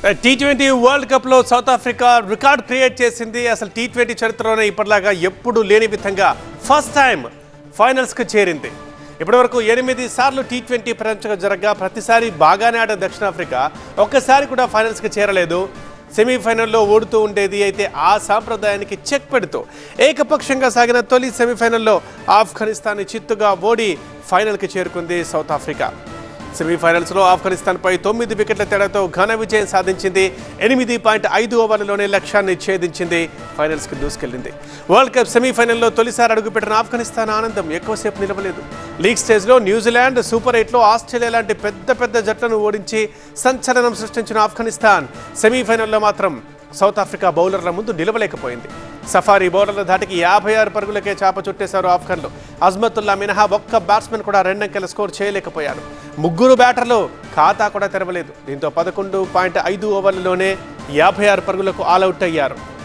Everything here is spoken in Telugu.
టీ ట్వంటీ వరల్డ్ కప్లో సౌత్ ఆఫ్రికా రికార్డ్ క్రియేట్ చేసింది అసలు టీ ట్వంటీ చరిత్రలోనే ఇప్పటిలాగా ఎప్పుడు లేని విధంగా ఫస్ట్ టైం ఫైనల్స్కి చేరింది ఇప్పటివరకు ఎనిమిది సార్లు టీ ట్వంటీ ప్రపంచం జరగగా ప్రతిసారి బాగానే ఆడిన దక్షిణాఫ్రికా ఒక్కసారి కూడా ఫైనల్స్కి చేరలేదు సెమీఫైనల్లో ఓడుతూ ఉండేది అయితే ఆ సాంప్రదాయానికి చెక్ పెడుతూ ఏకపక్షంగా సాగిన తొలి సెమీఫైనల్లో ఆఫ్ఘనిస్తాన్ చిత్తుగా ఓడి ఫైనల్కి చేరుకుంది సౌత్ ఆఫ్రికా సెమీఫైనల్స్లో ఆఫ్ఘనిస్తాన్పై తొమ్మిది వికెట్ల తేడాతో ఘన విజయం సాధించింది ఎనిమిది పాయింట్ ఐదు ఓవర్లలోనే లక్ష్యాన్ని ఛేదించింది ఫైనల్స్కి దూసుకెళ్లింది వరల్డ్ కప్ సెమీఫైనల్లో తొలిసారి అడుగుపెట్టిన ఆఫ్ఘనిస్తాన్ ఆనందం ఎక్కువసేపు నిలవలేదు లీగ్ స్టేజ్లో న్యూజిలాండ్ సూపర్ ఎయిట్లో ఆస్ట్రేలియా లాంటి పెద్ద పెద్ద జట్లను ఓడించి సంచలనం సృష్టించిన ఆఫ్ఘనిస్తాన్ సెమీఫైనల్లో మాత్రం సౌత్ ఆఫ్రికా బౌలర్ల ముందు నిలవలేకపోయింది సఫారీ బౌలర్ల ధాటికి యాభై ఆరు పరుగులకే చాప చుట్టేశారు ఆఫ్ఘన్లు అజ్మతుల్లా మినహా ఒక్క బ్యాట్స్మెన్ కూడా రెండంకెల స్కోర్ చేయలేకపోయారు ముగ్గురు బ్యాటర్లు ఖాతా కూడా తెరవలేదు దీంతో పదకొండు పాయింట్ ఐదు ఓవర్లలోనే యాభై ఆరు పరుగులకు ఆల్అవుట్ అయ్యారు